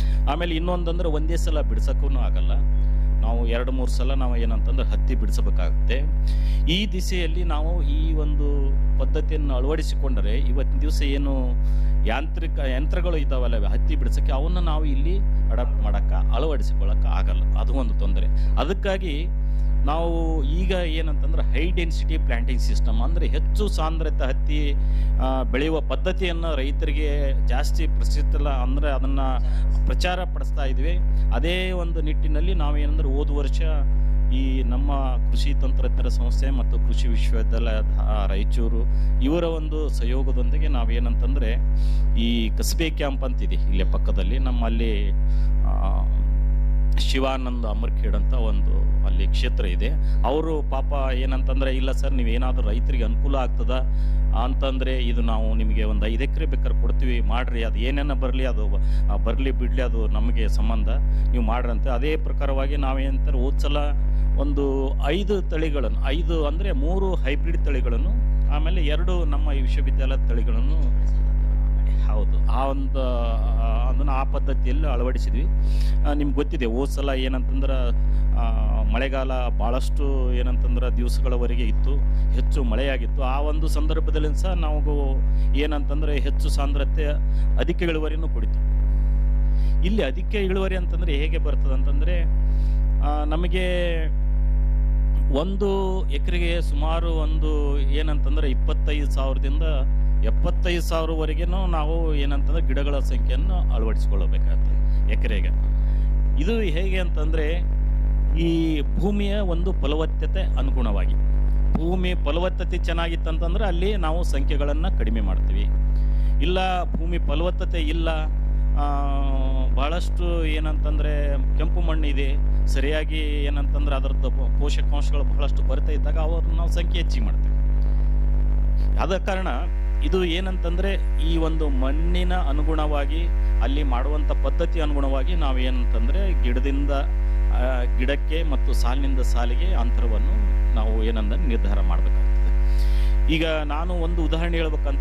ಆಮೇಲೆ ಇನ್ನೊಂದಂದ್ರೆ ಒಂದೇ ಸಲ ಬಿಡ್ಸಕ್ಕೂ ಆಗಲ್ಲ ನಾವು ಎರಡು ಮೂರು ಸಲ ನಾವು ಏನಂತಂದ್ರೆ ಹತ್ತಿ ಬಿಡಿಸಬೇಕಾಗುತ್ತೆ ಈ ದಿಸೆಯಲ್ಲಿ ನಾವು ಈ ಒಂದು ಪದ್ಧತಿಯನ್ನು ಅಳವಡಿಸಿಕೊಂಡರೆ ಇವತ್ತಿನ ದಿವಸ ಏನು ಯಾಂತ್ರಿಕ ಯಂತ್ರಗಳು ಇದಾವಲ್ಲ ಹತ್ತಿ ಬಿಡಿಸೋಕ್ಕೆ ಅವನ್ನ ನಾವು ಇಲ್ಲಿ ಅಡಾಪ್ಟ್ ಮಾಡಕ್ಕೆ ಅಳವಡಿಸಿಕೊಳ್ಳಕ್ಕೆ ಆಗಲ್ಲ ಅದು ಒಂದು ತೊಂದರೆ ಅದಕ್ಕಾಗಿ ನಾವು ಈಗ ಏನಂತಂದ್ರೆ ಹೈ ಡೆನ್ಸಿಟಿ ಪ್ಲಾಂಟಿಂಗ್ ಸಿಸ್ಟಮ್ ಅಂದರೆ ಹೆಚ್ಚು ಸಾಂದ್ರತೆ ಹತ್ತಿ ಆ, ಬೆಳೆಯುವ ಪದ್ಧತಿಯನ್ನು ರೈತರಿಗೆ ಜಾಸ್ತಿ ಪ್ರಸಿದ್ಧ ಅಂದರೆ ಅದನ್ನು ಪ್ರಚಾರ ಪಡಿಸ್ತಾ ಇದ್ವಿ ಅದೇ ಒಂದು ನಿಟ್ಟಿನಲ್ಲಿ ನಾವೇನಂದ್ರೆ ಹೋದ ವರ್ಷ ಈ ನಮ್ಮ ಕೃಷಿ ತಂತ್ರಜ್ಞರ ಸಂಸ್ಥೆ ಮತ್ತು ಕೃಷಿ ವಿಶ್ವವಿದ್ಯಾಲಯ ಧ- ರಾಯಚೂರು ಇವರ ಒಂದು ಸಹಯೋಗದೊಂದಿಗೆ ನಾವೇನಂತಂದ್ರೆ ಈ ಕಸಬೆ ಕ್ಯಾಂಪ್ ಅಂತಿದೆ ಇಲ್ಲೇ ಪಕ್ಕದಲ್ಲಿ ನಮ್ಮಲ್ಲಿ ಆ, ಶಿವಾನಂದ್ ಅಮರ್ಖೇಡ್ ಅಂತ ಒಂದು ಅಲ್ಲಿ ಕ್ಷೇತ್ರ ಇದೆ ಅವರು ಪಾಪ ಏನಂತಂದ್ರೆ ಇಲ್ಲ ಸರ್ ನೀವೇನಾದ್ರೂ ರೈತರಿಗೆ ಅನುಕೂಲ ಆಗ್ತದ ಅಂತಂದ್ರೆ ಇದು ನಾವು ನಿಮಗೆ ಒಂದು ಐದು ಎಕರೆ ಬೇಕಾದ್ರೆ ಕೊಡ್ತೀವಿ ಮಾಡ್ರಿ ಅದು ಏನೇನ ಬರಲಿ ಅದು ಆ, ಬರ್ಲಿ ಬಿಡ್ಲಿ ಅದು ನಮಗೆ ಸಂಬಂಧ ನೀವು ಮಾಡ್ರಂತೆ ಅದೇ ಪ್ರಕಾರವಾಗಿ ನಾವೇನಂತಾರೆ ಹೋದ್ ಸಲ ಒಂದು ಐದು ತಳಿಗಳನ್ನು ಐದು ಅಂದರೆ ಮೂರು ಹೈಬ್ರಿಡ್ ತಳಿಗಳನ್ನು ಆಮೇಲೆ ಎರಡು ನಮ್ಮ ಈ ವಿಶ್ವವಿದ್ಯಾಲಯದ ತಳಿಗಳನ್ನು ಹೌದು ಆ ಒಂದು ಆ, ಅದನ್ನು ಆ ಪದ್ಧತಿಯಲ್ಲಿ ಅಳವಡಿಸಿದ್ವಿ ನಿಮ್ಗೆ ಗೊತ್ತಿದೆ ಹೋದ್ ಸಲ ಏನಂತಂದ್ರೆ ಆ, ಮಳೆಗಾಲ ಭಾಳಷ್ಟು ಏನಂತಂದ್ರೆ ದಿವಸಗಳವರೆಗೆ ಇತ್ತು ಹೆಚ್ಚು ಮಳೆಯಾಗಿತ್ತು ಆ ಒಂದು ಸಂದರ್ಭದಲ್ಲಿ ಸಹ ನಾವು ಏನಂತಂದ್ರೆ ಹೆಚ್ಚು ಸಾಂದ್ರತೆ ಅಧಿಕ ಇಳುವರಿನೂ ಕುಡಿತು ಇಲ್ಲಿ ಅಧಿಕ ಇಳುವರಿ ಅಂತಂದ್ರೆ ಹೇಗೆ ಬರ್ತದೆ ಅಂತಂದ್ರೆ ಆ, ನಮಗೆ ಒಂದು ಎಕರೆಗೆ ಸುಮಾರು ಒಂದು ಏನಂತಂದ್ರೆ ಇಪ್ಪತ್ತೈದು ಸಾವಿರದಿಂದ ಎಪ್ಪತ್ತೈದು ಸಾವಿರವರೆಗೆನೂ ನಾವು ಏನಂತಂದ್ರೆ ಗಿಡಗಳ ಸಂಖ್ಯೆಯನ್ನು ಅಳವಡಿಸಿಕೊಳ್ಳಬೇಕಾಗ್ತದೆ ಎಕರೆಗೆ ಇದು ಹೇಗೆ ಅಂತಂದ್ರೆ ಈ ಭೂಮಿಯ ಒಂದು ಫಲವತ್ತತೆ ಅನುಗುಣವಾಗಿ ಭೂಮಿ ಫಲವತ್ತತೆ ಚೆನ್ನಾಗಿತ್ತಂತಂದ್ರೆ ಅಲ್ಲಿ ನಾವು ಸಂಖ್ಯೆಗಳನ್ನು ಕಡಿಮೆ ಮಾಡ್ತೀವಿ ಇಲ್ಲ ಭೂಮಿ ಫಲವತ್ತತೆ ಇಲ್ಲ ಆ, ಬಹಳಷ್ಟು ಏನಂತಂದ್ರೆ ಕೆಂಪು ಮಣ್ಣು ಇದೆ ಸರಿಯಾಗಿ ಏನಂತಂದ್ರೆ ಅದರದ್ದು ಪೋ- ಪೋಷಕಾಂಶಗಳು ಬಹಳಷ್ಟು ಕೊರತೆ ಇದ್ದಾಗ ಅವ್ರನ್ನ ನಾವು ಸಂಖ್ಯೆ ಹೆಚ್ಚಿಗೆ ಮಾಡ್ತೀವಿ ಆದ ಕಾರಣ ಇದು ಏನಂತಂದ್ರೆ ಈ ಒಂದು ಮಣ್ಣಿನ ಅನುಗುಣವಾಗಿ ಅಲ್ಲಿ ಮಾಡುವಂತ ಪದ್ಧತಿ ಅನುಗುಣವಾಗಿ ನಾವು ಏನಂತಂದ್ರೆ ಗಿಡದಿಂದ ಆ, ಗಿಡಕ್ಕೆ ಮತ್ತು ಸಾಲಿನಿಂದ ಸಾಲಿಗೆ ಅಂತರವನ್ನು ನಾವು ಏನಂದ್ರೆ ನಿರ್ಧಾರ ಮಾಡಬೇಕಾಗ್ತದೆ ಈಗ ನಾನು ಒಂದು ಉದಾಹರಣೆ ಹೇಳ್ಬೇಕಂತ